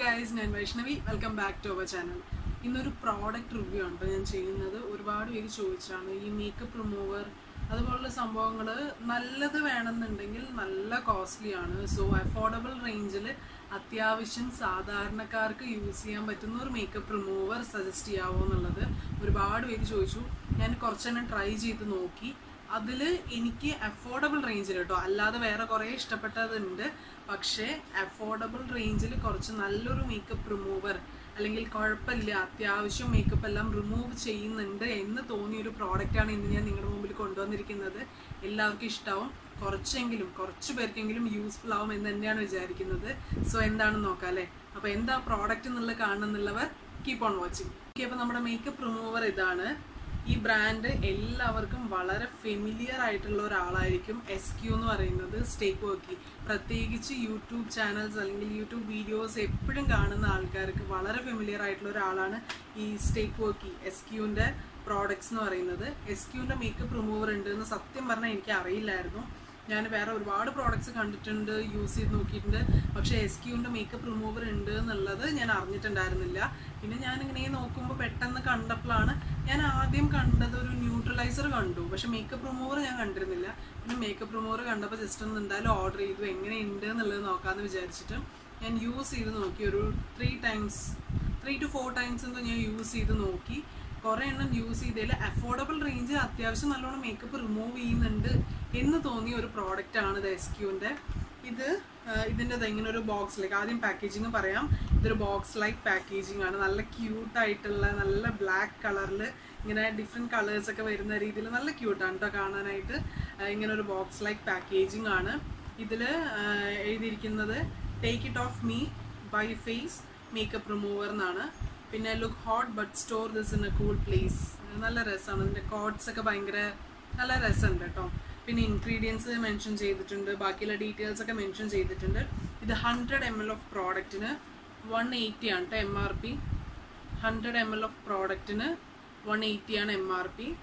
guys ഞാൻ Vaishnavi welcome back to our channel ഇന്നൊരു product review ആണ് ട്ടോ ഞാൻ ചെയ്യുന്നത് ഒരുപാട് പേര് ചോദിച്ചാണ് ഈ മേക്കപ്പ് റിമൂവർ അതുപോലുള്ള സംഭവങ്ങൾ നല്ലത് വേണമെന്നുണ്ടെങ്കിൽ നല്ല കോസ്റ്റ്ലി ആണ് സോ അഫോർഡബിൾ റേഞ്ചിൽ അത്യാവശ്യം സാധാരണക്കാർക്ക് യൂസ് ചെയ്യാൻ പറ്റുന്ന ഒരു മേക്കപ്പ് റിമൂവർ സജസ്റ്റ് ചെയ്യാവോ എന്നുള്ളത് ഒരുപാട് പേര് ചോദിച്ചു ഞാൻ കുറച്ചെണ്ണം ട്രൈ ചെയ്ത് നോക്കി അതിൽ എനിക്ക് അഫോർഡബിൾ റേഞ്ചിൽ കേട്ടോ അല്ലാതെ വേറെ കുറേ ഇഷ്ടപ്പെട്ടതുണ്ട് പക്ഷേ അഫോർഡബിൾ റേഞ്ചിൽ കുറച്ച് നല്ലൊരു മേക്കപ്പ് റിമൂവർ അല്ലെങ്കിൽ കുഴപ്പമില്ല അത്യാവശ്യം മേക്കപ്പ് എല്ലാം റിമൂവ് ചെയ്യുന്നുണ്ട് എന്ന് തോന്നിയ ഒരു പ്രോഡക്റ്റാണ് ഇന്ന് ഞാൻ നിങ്ങളുടെ മുമ്പിൽ കൊണ്ടുവന്നിരിക്കുന്നത് എല്ലാവർക്കും ഇഷ്ടാവും കുറച്ചെങ്കിലും കുറച്ച് പേർക്കെങ്കിലും യൂസ്ഫുൾ ആവും എന്ന് തന്നെയാണ് വിചാരിക്കുന്നത് സോ എന്താണെന്ന് നോക്കാം അല്ലേ അപ്പോൾ എന്താ പ്രോഡക്റ്റ് എന്നുള്ളത് കാണുന്നുള്ളവർ കീപ്പ് ഓൺ വാച്ചിങ് ഓക്കെ അപ്പോൾ നമ്മുടെ മേക്കപ്പ് റിമൂവർ ഇതാണ് ഈ ബ്രാൻഡ് എല്ലാവർക്കും വളരെ ഫെമിലിയർ ആയിട്ടുള്ള ഒരാളായിരിക്കും എസ് ക്യു എന്ന് പറയുന്നത് സ്റ്റേക്ക് വർക്കി പ്രത്യേകിച്ച് യൂട്യൂബ് ചാനൽസ് അല്ലെങ്കിൽ യൂട്യൂബ് വീഡിയോസ് എപ്പോഴും കാണുന്ന ആൾക്കാർക്ക് വളരെ ഫെമിലിയർ ആയിട്ടുള്ള ഒരാളാണ് ഈ സ്റ്റേക്ക് വർക്കി എസ് ക്യുവിൻ്റെ പ്രോഡക്ട്സ് എന്ന് പറയുന്നത് എസ് ക്യുവിൻ്റെ മേക്കപ്പ് റിമൂവർ ഉണ്ട് എന്ന് സത്യം പറഞ്ഞാൽ എനിക്ക് അറിയില്ലായിരുന്നു ഞാൻ വേറെ ഒരുപാട് പ്രോഡക്ട്സ് കണ്ടിട്ടുണ്ട് യൂസ് ചെയ്ത് നോക്കിയിട്ടുണ്ട് പക്ഷേ എസ് ക്യൂവിൻ്റെ മേക്കപ്പ് റിമൂവർ ഉണ്ട് എന്നുള്ളത് ഞാൻ അറിഞ്ഞിട്ടുണ്ടായിരുന്നില്ല പിന്നെ ഞാൻ ഇങ്ങനെ നോക്കുമ്പോൾ പെട്ടെന്ന് കണ്ടപ്പോഴാണ് ഞാൻ ആദ്യം കണ്ടത് ഒരു ന്യൂട്രലൈസർ കണ്ടു പക്ഷെ മേക്കപ്പ് റിമൂവർ ഞാൻ കണ്ടിരുന്നില്ല പിന്നെ മേക്കപ്പ് റിമൂവർ കണ്ടപ്പോൾ ജസ്റ്റ് ഒന്ന് എന്തായാലും ഓർഡർ ചെയ്തു എങ്ങനെയുണ്ട് എന്നുള്ളത് നോക്കാമെന്ന് വിചാരിച്ചിട്ട് ഞാൻ യൂസ് ചെയ്ത് നോക്കി ഒരു three times three to four times എന്തോ ഞാൻ യൂസ് ചെയ്ത് നോക്കി കുറേ എണ്ണം യൂസ് ചെയ്തതിൽ അഫോർഡബിൾ റേഞ്ച് അത്യാവശ്യം നല്ലോണം മേക്കപ്പ് റിമൂവ് ചെയ്യുന്നുണ്ട് എന്ന് തോന്നിയ ഒരു പ്രോഡക്റ്റ് ആണ് ഇത് എസ് ക്യൂവിൻ്റെ ഇത് ഇതിൻ്റെ ഇങ്ങനെ ഒരു ബോക്സ് ലൈക്ക് ആദ്യം പാക്കേജിങ് പറയാം ഇതൊരു ബോക്സ് ലൈക്ക് പാക്കേജിങ് ആണ് നല്ല ക്യൂട്ടായിട്ടുള്ള നല്ല ബ്ലാക്ക് കളറിൽ ഇങ്ങനെ ഡിഫറെൻറ്റ് കളേഴ്സ് ഒക്കെ വരുന്ന രീതിയിൽ നല്ല ക്യൂട്ടാണ് കേട്ടോ കാണാനായിട്ട് ഇങ്ങനെ ഒരു ബോക്സ് ലൈക്ക് പാക്കേജിങ് ആണ് ഇതിൽ എഴുതിയിരിക്കുന്നത് take it off me by face makeup remover എന്നാണ് പിന്നെ look hot but store this in a cool place നല്ല രസമാണ് ഇതിൻ്റെ കോഡ്സ് ഒക്കെ ഭയങ്കര നല്ല രസമുണ്ട് കേട്ടോ പിന്നെ ഇൻഗ്രീഡിയൻസ് മെൻഷൻ ചെയ്തിട്ടുണ്ട് ബാക്കിയുള്ള ഡീറ്റെയിൽസ് ഒക്കെ മെൻഷൻ ചെയ്തിട്ടുണ്ട് ഇത് ഹൺഡ്രഡ് എം എൽ ഓഫ് പ്രോഡക്റ്റിന് വൺ എയ്റ്റി ആണ് കേട്ടോ M R P hundred M L of പ്രോഡക്റ്റിന് വൺ എയ്റ്റി ആണ് എം ആർ പി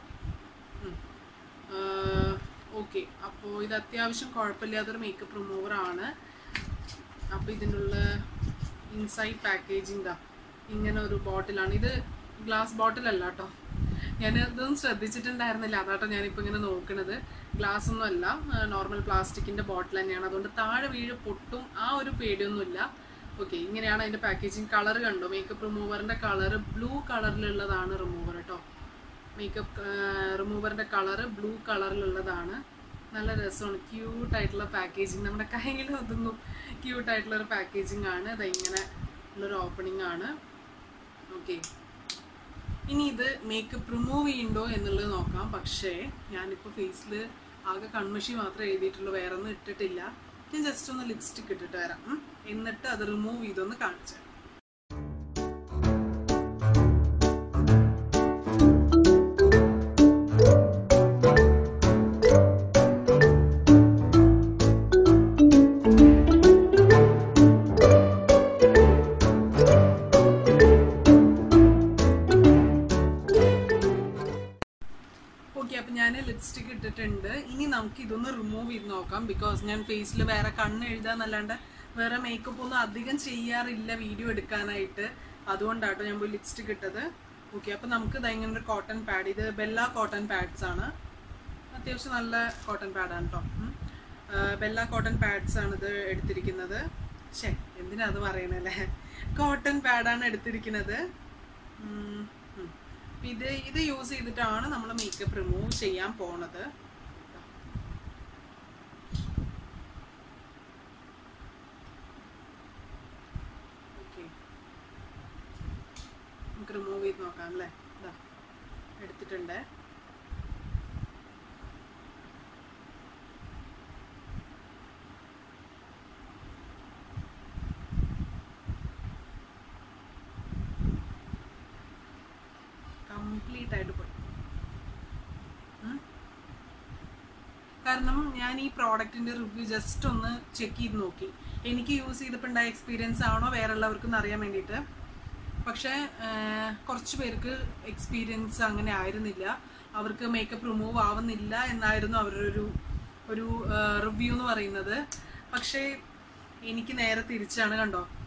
ഓക്കെ അപ്പോൾ ഇത് അത്യാവശ്യം കുഴപ്പമില്ലാത്തൊരു മേക്കപ്പ് റിമൂവർ ആണ് അപ്പോൾ ഇതിൻ്റെ ഉള്ള ഇൻസൈഡ് പാക്കേജിങ് ദാ ഇങ്ങനെ ഒരു ബോട്ടിലാണ് ഇത് ഗ്ലാസ് ബോട്ടിലല്ല കേട്ടോ ഞാൻ ഇതൊന്നും ശ്രദ്ധിച്ചിട്ടുണ്ടായിരുന്നില്ല അതാട്ടോ ഞാനിപ്പോൾ ഇങ്ങനെ നോക്കണത് ഗ്ലാസ് ഒന്നും അല്ല നോർമൽ പ്ലാസ്റ്റിക്കിൻ്റെ ബോട്ടിൽ തന്നെയാണ് അതുകൊണ്ട് താഴെ വീഴ് പൊട്ടും ആ ഒരു പേടിയൊന്നുമില്ല ഓക്കെ ഇങ്ങനെയാണ് അതിൻ്റെ പാക്കേജിങ് കളർ കണ്ടോ മേക്കപ്പ് റിമൂവറിൻ്റെ കളർ ബ്ലൂ കളറിലുള്ളതാണ് റിമൂവർ കേട്ടോ മേക്കപ്പ് റിമൂവറിൻ്റെ കളറ് ബ്ലൂ കളറിലുള്ളതാണ് നല്ല രസമാണ് ക്യൂട്ടായിട്ടുള്ള പാക്കേജിങ് നമ്മുടെ കയ്യിൽ ഒതുങ്ങും ക്യൂട്ടായിട്ടുള്ള ഒരു പാക്കേജിങ് ആണ് ഇത് ഇങ്ങനെ ഉള്ളൊരു ഓപ്പണിംഗ് ആണ് ഓക്കെ ഇനി ഇത് മേക്കപ്പ് റിമൂവ് ചെയ്യണ്ടോ എന്നുള്ളത് നോക്കാം പക്ഷേ ഞാനിപ്പോൾ ഫേസിൽ ആകെ കൺമഷി മാത്രമേ എഴുതിയിട്ടുള്ളൂ വേറെ ഒന്നും ഇട്ടിട്ടില്ല ഞാൻ ജസ്റ്റ് ഒന്ന് ലിപ്സ്റ്റിക് ഇട്ടിട്ട് വരാം എന്നിട്ട് അത് റിമൂവ് ചെയ്തൊന്ന് കാണിച്ചു ഓക്കെ അപ്പം ഞാൻ ലിപ്സ്റ്റിക് ഇട്ടിട്ടുണ്ട് ഇനി നമുക്ക് ഇതൊന്ന് റിമൂവ് ചെയ്ത് നോക്കാം ബിക്കോസ് ഞാൻ ഫേസിൽ വേറെ കണ്ണ് എഴുതാന്നല്ലാണ്ട് വേറെ മേക്കപ്പ് ഒന്നും അധികം ചെയ്യാറില്ല വീഡിയോ എടുക്കാനായിട്ട് അതുകൊണ്ടാട്ടോ ഞാൻ പോയി ലിപ്സ്റ്റിക് ഇട്ടത് ഓക്കെ അപ്പം നമുക്ക് ഇതെങ്ങനെ ഒരു കോട്ടൺ പാഡ് ഇത് ബെല്ല കോട്ടൺ പാഡ്സ് ആണ് അത്യാവശ്യം നല്ല കോട്ടൺ പാഡാണ് കേട്ടോ ബെല്ല കോട്ടൺ പാഡ്സ് ആണ് ഇത് എടുത്തിരിക്കുന്നത് ശേ എന്തിനാ അത് പറയണല്ലേ കോട്ടൺ പാഡാണ് എടുത്തിരിക്കുന്നത് ഇത് ഇത് യൂസ് ചെയ്തിട്ടാണ് നമ്മൾ മേക്കപ്പ് റിമൂവ് ചെയ്യാൻ പോണത് ഓക്കെ നമുക്ക് റിമൂവ് ചെയ്ത് നോക്കാം അല്ലേ ഇതാ എടുത്തിട്ടുണ്ട് കംപ്ലീറ്റ് ആയിട്ട് പോയി കാരണം ഞാൻ ഈ പ്രോഡക്റ്റിന്റെ റിവ്യൂ ജസ്റ്റ് ഒന്ന് ചെക്ക് ചെയ്ത് നോക്കി എനിക്ക് യൂസ് ചെയ്തപ്പോൾ ഉണ്ടായ എക്സ്പീരിയൻസ് ആണോ വേറെ ഉള്ളവർക്കൊന്നും അറിയാൻ വേണ്ടിയിട്ട് പക്ഷേ കുറച്ച് പേർക്ക് എക്സ്പീരിയൻസ് അങ്ങനെ ആയിരുന്നില്ല അവർക്ക് മേക്കപ്പ് റിമൂവ് ആവുന്നില്ല എന്നായിരുന്നു അവരുടെ ഒരു ഒരു റിവ്യൂ എന്ന് പറയുന്നത് പക്ഷേ എനിക്ക് നേരെ തിരിച്ചാണ് കണ്ടോ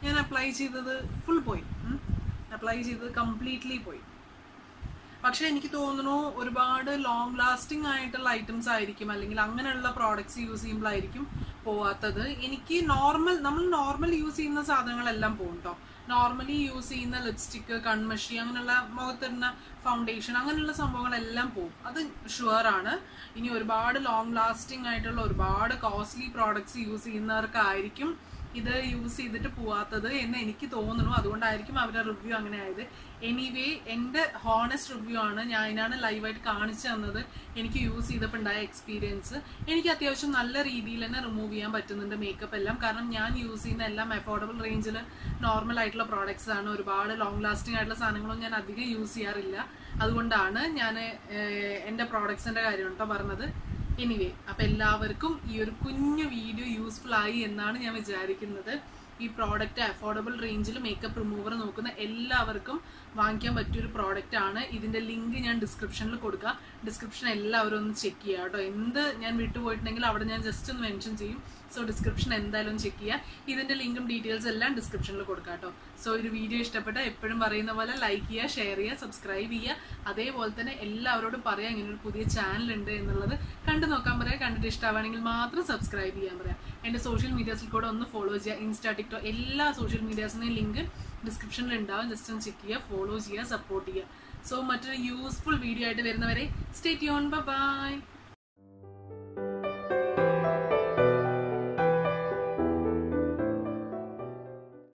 ഞാൻ അപ്ലൈ ചെയ്തത് ഫുൾ പോയി അപ്ലൈ ചെയ്തത് കംപ്ലീറ്റ്ലി പോയി പക്ഷെ എനിക്ക് തോന്നുന്നു ഒരുപാട് ലോങ് ലാസ്റ്റിംഗ് ആയിട്ടുള്ള ഐറ്റംസ് ആയിരിക്കും അല്ലെങ്കിൽ അങ്ങനെയുള്ള പ്രോഡക്ട്സ് യൂസ് ചെയ്യുമ്പോഴായിരിക്കും പോവാത്തത് എനിക്ക് നോർമൽ നമ്മൾ നോർമൽ യൂസ് ചെയ്യുന്ന സാധനങ്ങളെല്ലാം പോകും കേട്ടോ നോർമലി യൂസ് ചെയ്യുന്ന ലിപ്സ്റ്റിക്ക് കൺമഷി അങ്ങനെയുള്ള മുഖത്തിടുന്ന ഫൗണ്ടേഷൻ അങ്ങനെയുള്ള സംഭവങ്ങളെല്ലാം പോകും അത് ഷുവർ ആണ് ഇനി ഒരുപാട് ലോങ് ലാസ്റ്റിംഗ് ആയിട്ടുള്ള ഒരുപാട് കോസ്റ്റ്ലി പ്രോഡക്ട്സ് യൂസ് ചെയ്യുന്നവർക്കായിരിക്കും ഇത് യൂസ് ചെയ്തിട്ട് പോവാത്തത് എന്ന് എനിക്ക് തോന്നുന്നു അതുകൊണ്ടായിരിക്കും അവരുടെ റിവ്യൂ അങ്ങനെ ആയത് എനിവേ എൻ്റെ ഹോണസ്റ്റ് റിവ്യൂ ആണ് ഞാൻ അതിനാണ് ലൈവായിട്ട് കാണിച്ചു തന്നത് എനിക്ക് യൂസ് ചെയ്തപ്പോൾ ഉണ്ടായ എക്സ്പീരിയൻസ് എനിക്ക് അത്യാവശ്യം നല്ല രീതിയിൽ തന്നെ റിമൂവ് ചെയ്യാൻ പറ്റുന്നുണ്ട് മേക്കപ്പ് എല്ലാം കാരണം ഞാൻ യൂസ് ചെയ്യുന്ന എല്ലാം അഫോർഡബിൾ റേഞ്ചിൽ നോർമൽ ആയിട്ടുള്ള പ്രോഡക്ട്സ് ആണ് ഒരുപാട് ലോങ് ലാസ്റ്റിംഗ് ആയിട്ടുള്ള സാധനങ്ങളൊന്നും ഞാൻ അധികം യൂസ് ചെയ്യാറില്ല അതുകൊണ്ടാണ് ഞാൻ എൻ്റെ പ്രോഡക്ട്സിൻ്റെ കാര്യം കേട്ടോ പറഞ്ഞത് എനിവേ അപ്പം എല്ലാവർക്കും ഈ ഒരു കുഞ്ഞു വീഡിയോ യൂസ്ഫുൾ ആയി എന്നാണ് ഞാൻ വിചാരിക്കുന്നത് ഈ പ്രോഡക്റ്റ് അഫോർഡബിൾ റേഞ്ചിൽ മേക്കപ്പ് റിമൂവർ നോക്കുന്ന എല്ലാവർക്കും വാങ്ങിക്കാൻ പറ്റിയൊരു പ്രോഡക്റ്റ് ആണ് ഇതിന്റെ ലിങ്ക് ഞാൻ ഡിസ്ക്രിപ്ഷനിൽ കൊടുക്കുക ഡിസ്ക്രിപ്ഷൻ എല്ലാവരും ഒന്ന് ചെക്ക് ചെയ്യുക കേട്ടോ എന്ത് ഞാൻ വിട്ടുപോയിട്ടുണ്ടെങ്കിൽ അവിടെ ഞാൻ ജസ്റ്റ് ഒന്ന് മെൻഷൻ ചെയ്യും സോ ഡിസ്ക്രിപ്ഷൻ എന്തായാലും ഒന്ന് ചെക്ക് ചെയ്യുക ഇതിന്റെ ലിങ്കും ഡീറ്റെയിൽസ് എല്ലാം ഡിസ്ക്രിപ്ഷനിൽ കൊടുക്കുക കേട്ടോ സോ ഒരു വീഡിയോ ഇഷ്ടപ്പെട്ട എപ്പോഴും പറയുന്ന പോലെ ലൈക്ക് ചെയ്യുക ഷെയർ ചെയ്യുക സബ്സ്ക്രൈബ് ചെയ്യുക അതേപോലെ തന്നെ എല്ലാവരോടും പറയാം ഇങ്ങനെ ഒരു പുതിയ ചാനൽ ഉണ്ട് എന്നുള്ളത് കണ്ടു നോക്കാൻ പറയാം കണ്ടിട്ട് ഇഷ്ടമാണെങ്കിൽ മാത്രം സബ്സ്ക്രൈബ് ചെയ്യാൻ പറയാം എൻ്റെ സോഷ്യൽ മീഡിയാസിൽ കൂടെ ഒന്ന് ഫോളോ ചെയ്യുക ഇൻസ്റ്റാ ടിക്ടോ എല്ലാ സോഷ്യൽ മീഡിയാസിൻ്റെയും ലിങ്ക് ഡിസ്ക്രിപ്ഷനിൽ ഉണ്ടാവും ജസ്റ്റ് ഒന്ന് ചെക്ക് ചെയ്യുക ഫോളോ ചെയ്യുക സപ്പോർട്ട് ചെയ്യുക സോ മറ്റൊരു യൂസ്ഫുൾ വീഡിയോ ആയിട്ട് വരുന്നവരെ സ്റ്റേ ട്യൂൺ ബൈ